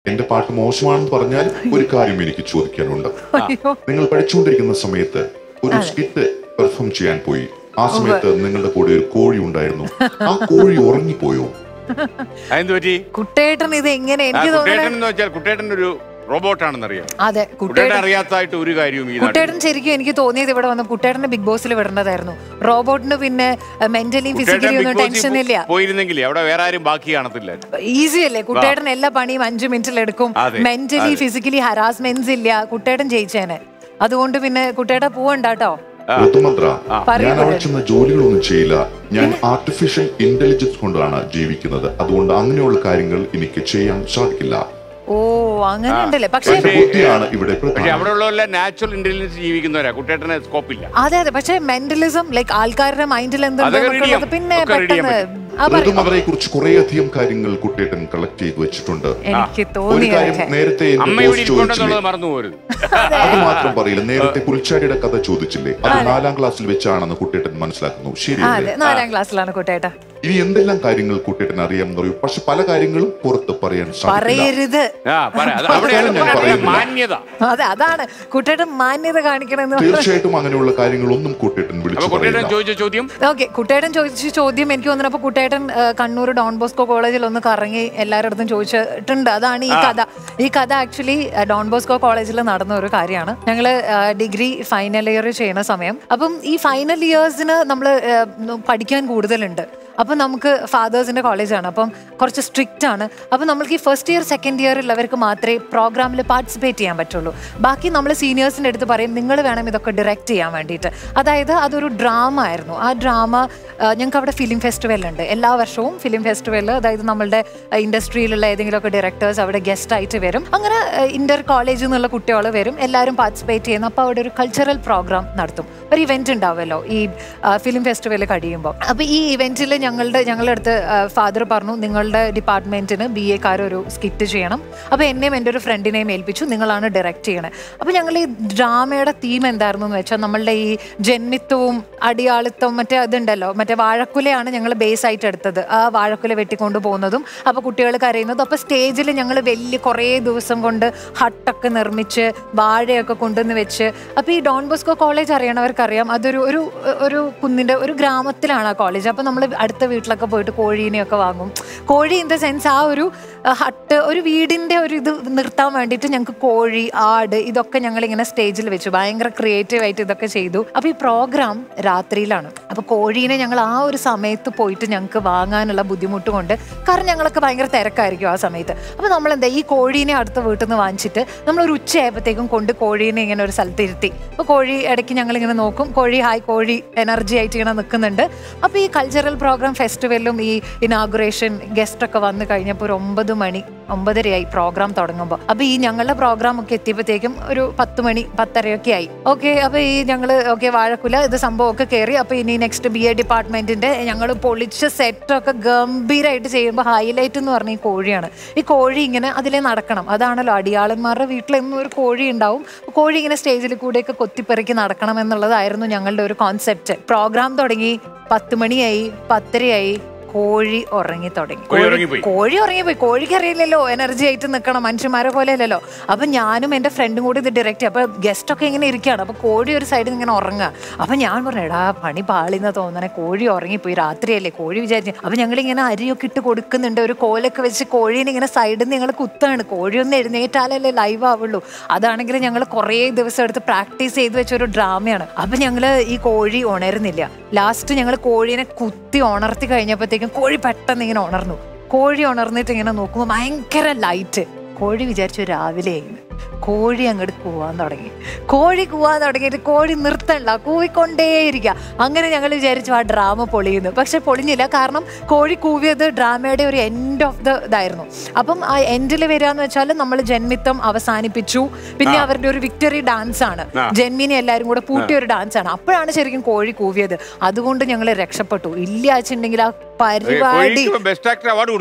എന്റെ പാട്ട് മോശമാണെന്ന് പറഞ്ഞാൽ ഒരു കാര്യം എനിക്ക് ചോദിക്കാനുണ്ട് അയ്യോ നിങ്ങൾ പഠിച്ചുകൊണ്ടിരിക്കുന്ന സമയത്ത് ഒരു സ്കിറ്റ് പെർഫോം ചെയ്യാൻ പോയി ആ സമയത്ത് നിങ്ങളുടെ കൂടെ ഒരു കോഴി ഉണ്ടായിരുന്നു ആ കോഴി ഉറങ്ങിപ്പോയോ അതെന്ത് പറ്റി കുട്ടേട്ടൻ ഇത് എങ്ങനെ ആ, എനിക്ക് കുട്ടേട്ടൻ തോന്നുന്നത് എന്ന് വെച്ചാൽ കുട്ടേട്ടൻ ഒരു റോബോട്ടാണെന്ന് അറിയാം അതെ കുട്ടേട്ടൻ കുട്ടേട്ടൻ അറിയാത്തതായിട്ട് ഒരു കാര്യവും ഈ നാട്ടിൽ കുട്ടേട്ടൻ ശരിക്കും എനിക്ക് തോന്നിയത് ഇവിടെ വന്ന് കുട്ടേട്ടന്റെ ബിഗ് ബോസിൽ വിടേണ്ടതായിരുന്നു റോബോട്ടിന് പിന്നെ മെന്റലിയും കുട്ടേട്ടൻ ഫിസിക്കലി ബിഗ് ഒന്നും ബോസിൽ ടെൻഷൻ ഇല്ല പോയിരുന്നെങ്കിലേ അവിടെ വേറെ ആരും ബാക്കി കാണത്തില്ല ഈസി അല്ലേ കുട്ടേട്ടൻ എല്ലാ പണിയും അഞ്ചു മിനിറ്റിൽ എടുക്കും അതെ, മെന്റലി അതെ. ഫിസിക്കലി ഹറാസ്മെന്റ്സ് ഇല്ല കുട്ടേട്ടൻ ജയിച്ചേനെ അതുകൊണ്ട് പിന്നെ കുട്ടേട്ട പോവണ്ടാട്ടോ ഋതുമന്ത്ര പറയൂ, ഞാൻ അവിടെ പറയൂ. ചെന്ന ജോലികളൊന്നും ചെയ്യില്ല ഞാൻ ആർട്ടിഫിഷ്യൽ ഇന്റലിജൻസ് കൊണ്ടാണ് ജീവിക്കുന്നത് അതുകൊണ്ട് അങ്ങനെയുള്ള കാര്യങ്ങൾ എനിക്ക് ചെയ്യാൻ സാധിക്കില്ല ഓ അങ്ങനെ ഉണ്ടല്ലേ പക്ഷേ എന്റെ ബുദ്ധിയാണ് ഇവിടെ പക്ഷെ പ്രധാനം അവിടെ ഉള്ള നാച്ചുറൽ ഇന്റലിജൻസ് ജീവിക്കുന്നവരാ കുട്ടേട്ടന് സ്കോപ്പില്ല അതെ അതെ പക്ഷെ മെന്റലിസം ലൈക്ക് ആൾക്കാരുടെ മൈൻഡിൽ അതൊക്കെ read ചെയ്യാം. എന്തുണ്ട് പിന്നെ ഒക്കെ read ചെയ്യാൻ പെട്ടെന്ന് ആ പറയൂ ഋതുമന്ത്രയെ കുറിച്ച് കുറേയധികം കാര്യങ്ങൾ കുട്ടേട്ടൻ കളക്ട് ചെയ്ത് വെച്ചിട്ടുണ്ട് എനിക്ക് ഒരു തോന്നി കാര്യം അതൊക്കെ. നേരത്തെ എന്റെ അമ്മ ഇവിടെ ബോസ് ചോദിച്ചില്ലേ ഇരിപ്പുണ്ടെന്നുള്ളത് മറന്നു പോരുത് അത് മാത്രം പറയില്ല നേരത്തെ പുൽച്ചാടിയുടെ കഥ ചോദിച്ചില്ലേ അത് നാലാം ക്ലാസ്സിൽ വെച്ചാണെന്ന് കുട്ടേട്ടൻ മനസ്സിലാക്കുന്നു ആ, ശരിയല്ലേ അതെ നാലാം ക്ലാസ്സിലാണ് കുട്ടേട്ട ഇനി എന്തെല്ലാം കാര്യങ്ങൾ കുട്ടേട്ടൻ അറിയാമെന്ന് അറിയൂ പക്ഷെ പല കാര്യങ്ങളും പുറത്ത് പറയാൻ സാധിക്കില്ല പറയരുത് ആ പറ അത് അവിടെയാണ് ഞാൻ കുട്ടേട്ടന്റെ പറയുന്നില്ല. മാന്യത അതെ അതാണ് കുട്ടേട്ടൻ മാന്യത കാണിക്കണമെന്ന് പറഞ്ഞു തീർച്ചയായിട്ടും അങ്ങനെയുള്ള കാര്യങ്ങളൊന്നും കുട്ടേട്ടൻ അപ്പൊ വിളിച്ചു കുട്ടേട്ടൻ പറയില്ല ചോദിച്ച ചോദ്യം ഓക്കെ കുട്ടേട്ടൻ ചോദിച്ച ചോദ്യം എനിക്ക് തോന്നുന്നപ്പോ കുട്ടേട്ടൻ ആ, കണ്ണൂർ ഡോൺ ബോസ്കോ കോളേജിൽ ഒന്ന് കറങ്ങി എല്ലാവരുടെ അടുത്തും ചോദിച്ചിട്ടുണ്ട് അതാണ് ഈ കഥ ഈ കഥ ആക്ച്വലി ഡോൺ ബോസ്കോ കോളേജിൽ നടന്ന ഒരു കാര്യമാണ് ഞങ്ങൾ ഡിഗ്രി ഫൈനൽ ഇയർ ചെയ്യുന്ന സമയം അപ്പം ഈ ഫൈനൽ ഇയേഴ്സിന് നമ്മൾ പഠിക്കാൻ കൂടുതലുണ്ട് അപ്പം നമുക്ക് ഫാദേഴ്സിന്റെ കോളേജാണ് അപ്പം കുറച്ച് സ്ട്രിക്റ്റ് ആണ് അപ്പം നമ്മൾക്ക് ഈ ഫസ്റ്റ് ഇയർ സെക്കൻഡ് ഇയർ ഉള്ളവർക്ക് മാത്രമേ പ്രോഗ്രാമിൽ പാർട്ടിസിപ്പേറ്റ് ചെയ്യാൻ പറ്റുള്ളൂ ബാക്കി നമ്മൾ സീനിയേഴ്സിൻ്റെ അടുത്ത് പറയും നിങ്ങൾ വേണം ഇതൊക്കെ ഡയറക്റ്റ് ചെയ്യാൻ വേണ്ടിയിട്ട് അതായത് അതൊരു ഡ്രാമ ആയിരുന്നു ആ ഡ്രാമ ഞങ്ങൾക്ക് അവിടെ ഫിലിം ഫെസ്റ്റിവൽ ഉണ്ട് എല്ലാ വർഷവും ഫിലിം ഫെസ്റ്റിവൽ അതായത് നമ്മളുടെ ഇൻഡസ്ട്രിയിലുള്ള ഏതെങ്കിലുമൊക്കെ ഡയറക്ടേഴ്സ് അവിടെ ഗസ്റ്റ് ആയിട്ട് വരും അങ്ങനെ ഇന്റർ കോളേജിൽ നിന്നുള്ള കുട്ടികൾ വരും എല്ലാവരും പാർട്ടിസിപ്പേറ്റ് ചെയ്യുന്നു അപ്പോൾ അവിടെ ഒരു കൾച്ചറൽ പ്രോഗ്രാം നടത്തും ഒരു ഇവന്റ് ഉണ്ടാവുമല്ലോ ഈ ഫിലിം ഫെസ്റ്റിവൽ കഴിയുമ്പോൾ അപ്പോൾ ഈ ഇവന്റിൽ ഞങ്ങളുടെ ഞങ്ങളുടെ അടുത്ത് ഫാദർ പറഞ്ഞു നിങ്ങളുടെ ഡിപ്പാർട്ട്മെന്റിന് ബി എക്കാർ ഒരു സ്കിറ്റ് ചെയ്യണം അപ്പോൾ എന്നെയും എൻ്റെ ഒരു ഫ്രണ്ടിനെയും ഏൽപ്പിച്ചു നിങ്ങളാണ് ഡയറക്റ്റ് ചെയ്യണത് അപ്പോൾ ഞങ്ങൾ ഈ ഡ്രാമയുടെ തീം എന്തായിരുന്നു എന്ന് വെച്ചാൽ നമ്മളുടെ ഈ ജന്മിത്വവും അടിയാളിത്തവും മറ്റേ അതുണ്ടല്ലോ മറ്റേ വാഴക്കുലയാണ് ഞങ്ങൾ ബേസ് ആയിട്ട് എടുത്തത് ആ വാഴക്കുല വെട്ടിക്കൊണ്ട് പോകുന്നതും അപ്പോൾ കുട്ടികൾ കരയുന്നതും അപ്പോൾ സ്റ്റേജിൽ ഞങ്ങൾ വലിയ കുറേ ദിവസം കൊണ്ട് ഹട്ടൊക്കെ നിർമ്മിച്ച് വാഴയൊക്കെ കൊണ്ടുവന്ന് വെച്ച് അപ്പോൾ ഈ ഡോൺ ബോസ്കോ കോളേജ് അറിയണവർക്കറിയാം അതൊരു ഒരു ഒരു കുന്നിൻ്റെ ഒരു ഗ്രാമത്തിലാണ് ആ കോളേജ് അപ്പോൾ നമ്മൾ അടുത്ത വീട്ടിലൊക്കെ പോയിട്ട് കോഴീനെയൊക്കെ വാങ്ങും കോഴി ഇൻ ദ സെൻസ് ആ ഒരു അഹ്, ഹട്ട് ഒരു വീടിൻ്റെ ഒരു ഇത് നിർത്താൻ വേണ്ടിയിട്ട് ഞങ്ങൾക്ക് കോഴി ആട് ഇതൊക്കെ ഞങ്ങൾ ഇങ്ങനെ സ്റ്റേജിൽ വെച്ചു ഭയങ്കര ക്രിയേറ്റീവ് ആയിട്ട് ഇതൊക്കെ ചെയ്തു അപ്പോൾ ഈ പ്രോഗ്രാം രാത്രിയിലാണ് അപ്പോൾ കോഴീനെ ഞങ്ങൾ ആ ഒരു സമയത്ത് പോയിട്ട് ഞങ്ങൾക്ക് വാങ്ങാനുള്ള ബുദ്ധിമുട്ട് കൊണ്ട് കാരണം ഞങ്ങളൊക്കെ ഭയങ്കര തിരക്കായിരിക്കും ആ സമയത്ത് അപ്പോൾ നമ്മൾ എന്താ ഈ കോഴീനെ അടുത്ത വീട്ടിൽ നിന്ന് വാങ്ങിച്ചിട്ട് നമ്മൾ ഒരു ഉച്ചയായപ്പോഴത്തേക്കും കൊണ്ട് കോഴീനെ ഇങ്ങനെ ഒരു സ്ഥലത്ത് ഇരുത്തി അപ്പോൾ കോഴി ഇടയ്ക്ക് ഞങ്ങൾ ഇങ്ങനെ നോക്കും കോഴി ഹായ് കോഴി എനർജി ആയിട്ട് ഇങ്ങനെ നിൽക്കുന്നുണ്ട് അപ്പോൾ ഈ കൾച്ചറൽ പ്രോഗ്രാം ഫെസ്റ്റിവലും ഈ ഇനാഗുറേഷൻ ഗസ്റ്റ് ഒക്കെ വന്നു കഴിഞ്ഞപ്പോൾ ഒരു ഒമ്പത് മണി ഒമ്പതരയായി പ്രോഗ്രാം തുടങ്ങുമ്പോൾ അപ്പോൾ ഈ ഞങ്ങളുടെ പ്രോഗ്രാം ഒക്കെ എത്തിയപ്പോഴത്തേക്കും ഒരു പത്ത് മണി പത്തരയൊക്കെ ആയി ഓക്കെ അപ്പോൾ ഈ ഞങ്ങൾ ഓക്കെ വാഴക്കുല ഇത് സംഭവമൊക്കെ കയറി അപ്പോൾ ഇനി നെക്സ്റ്റ് ബി എ ഡിപ്പാർട്ട്മെന്റിന്റെ ഞങ്ങൾ പൊളിച്ച സെറ്റൊക്കെ ഗംഭീരമായിട്ട് ചെയ്യുമ്പോൾ ഹൈലൈറ്റ് എന്ന് പറഞ്ഞ ഈ കോഴിയാണ് ഈ കോഴി ഇങ്ങനെ അതിലെ നടക്കണം അതാണല്ലോ അടിയാളന്മാരുടെ വീട്ടിലെന്നും ഒരു കോഴി ഉണ്ടാവും കോഴി ഇങ്ങനെ സ്റ്റേജിൽ കൂടെയൊക്കെ കൊത്തിപ്പെറുക്കി നടക്കണം എന്നുള്ളതായിരുന്നു ഞങ്ങളുടെ ഒരു കോൺസെപ്റ്റ് പ്രോഗ്രാം തുടങ്ങി പത്ത് മണിയായി പത്തരയായി കോഴി ഉറങ്ങി തുടങ്ങി കോഴി ഉറങ്ങിപ്പോയി. കോഴി ഉറങ്ങിപ്പോയി കോഴിക്ക് അറിയില്ലല്ലോ എനർജി ആയിട്ട് നിൽക്കണം മനുഷ്യന്മാരെ പോലെ അല്ലല്ലോ അപ്പൊ ഞാനും എന്റെ ഫ്രണ്ടും കൂടി ഇത് ഡയറക്റ്റ് അപ്പൊ ഗസ്റ്റ് ഒക്കെ ഇങ്ങനെ ഇരിക്കുകയാണ് അപ്പൊ കോഴി ഒരു സൈഡിൽ ഇങ്ങനെ ഉറങ്ങുക അപ്പൊ ഞാൻ പറഞ്ഞു എടാ പണി പാളിന്ന് തോന്നണേ കോഴി ഉറങ്ങിപ്പോയി രാത്രിയല്ലേ കോഴി വിചാരിച്ചു അപ്പൊ ഞങ്ങൾ ഇങ്ങനെ അരിയൊക്കെ ഇട്ട് കൊടുക്കുന്നുണ്ട് ഒരു കോലൊക്കെ വെച്ച് കോഴീനെ ഇങ്ങനെ സൈഡിൽ നിന്ന് ഞങ്ങൾ കുത്താണ് കോഴി ഒന്ന് എഴുന്നേറ്റാലല്ലേ ലൈവ് ആവുള്ളൂ അതാണെങ്കിൽ ഞങ്ങൾ കുറേ ദിവസം എടുത്ത് പ്രാക്ടീസ് ചെയ്ത് വെച്ച ഒരു ഡ്രാമയാണ് അപ്പൊ ഞങ്ങള് ഈ കോഴി ഉണരുന്നില്ല ലാസ്റ്റ് ഞങ്ങൾ കോഴീനെ കുത്തി ഉണർത്തി കഴിഞ്ഞപ്പോഴത്തേക്കും കോഴി പെട്ടെന്ന് ഇങ്ങനെ ഉണർന്നു കോഴി ഉണർന്നിട്ട് ഇങ്ങനെ നോക്കുമ്പോൾ ഭയങ്കര ലൈറ്റ് കോഴി വിചാരിച്ചു രാവിലെ ആയിരുന്നു കോഴി അങ്ങോട്ട് കൂവാൻ തുടങ്ങി കോഴി കൂവാൻ തുടങ്ങിയിട്ട് കോഴി നിർത്തണ്ട കൂവിക്കൊണ്ടേയിരിക്കുക അങ്ങനെ ഞങ്ങൾ വിചാരിച്ചു ആ ഡ്രാമ പൊളിയുന്നു പക്ഷെ പൊളിഞ്ഞില്ല കാരണം കോഴി കൂവിയത് ഡ്രാമയുടെ ഒരു എൻഡ് ഓഫ് ദ ഇതായിരുന്നു അപ്പം ആ എൻഡിൽ വരികയെന്ന് വെച്ചാൽ നമ്മൾ ജന്മിത്വം അവസാനിപ്പിച്ചു പിന്നെ അവരുടെ ഒരു വിക്ടറി ഡാൻസ് ആണ് ജന്മിനെ എല്ലാവരും കൂടെ പൂട്ടിയ ഒരു ഡാൻസ് ആണ് അപ്പോഴാണ് ശരിക്കും കോഴി കൂവിയത് അതുകൊണ്ട് ഞങ്ങൾ രക്ഷപ്പെട്ടു ഇല്ല വെച്ചിട്ടുണ്ടെങ്കിൽ ആ പരിപാടി കോഴിക്ക് ബെസ്റ്റ് ആക്ടർ അവാർഡ് കൊടുത്തോ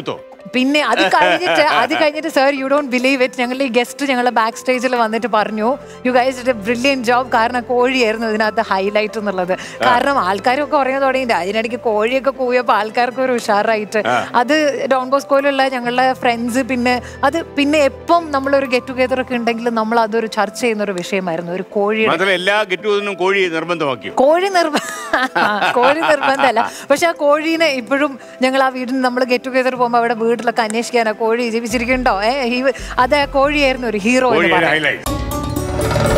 പിന്നെ അത് കഴിഞ്ഞിട്ട് അത് കഴിഞ്ഞിട്ട് sir you don't believe it ഞങ്ങളുടെ ഈ ഗസ്റ്റ് ഞങ്ങളുടെ ബാക്ക് സ്റ്റേജിൽ വന്നിട്ട് പറഞ്ഞു you guys it brilliant job കാരണം കോഴിയായിരുന്നു ഇതിനകത്ത് ഹൈലൈറ്റ് എന്നുള്ളത് കാരണം ആൾക്കാരൊക്കെ പറയാൻ തുടങ്ങിയിട്ട് അതിനിടയ്ക്ക് കോഴിയൊക്കെ കൂവിയപ്പോൾ ആൾക്കാർക്ക് ഒരു ഉഷാറായിട്ട് അത് ഡോൺ ബോസ്കോയിലുള്ള ഞങ്ങളുടെ ഫ്രണ്ട്സ് പിന്നെ അത് പിന്നെ എപ്പം നമ്മളൊരു ഗെറ്റ് ടുഗെദർ ഒക്കെ ഉണ്ടെങ്കിൽ നമ്മൾ അതൊരു ചർച്ച ചെയ്യുന്ന ഒരു വിഷയമായിരുന്നു ഒരു കോഴിയുടെ മാത്രമല്ല എല്ലാ ഗെറ്റും കോഴി നിർബന്ധമാക്കി കോഴി നിർബ കോഴി നിർബന്ധമല്ല പക്ഷെ ആ കോഴീനെ ഇപ്പോഴും ഞങ്ങൾ ആ വീടിന് നമ്മൾ ഗെറ്റ് ടുഗെദർ പോകുമ്പോൾ അവിടെ വീട്ടിലൊക്കെ അന്വേഷിക്കാനാ കോഴി ജീവിച്ചിരിക്കുന്നുണ്ടോ ഏ ഈ- അത് ആ കോഴിയായിരുന്നു ഒരു ഹീറോ എന്ന് കോഴിയുടെ പറയാം ഹൈലൈറ്റ്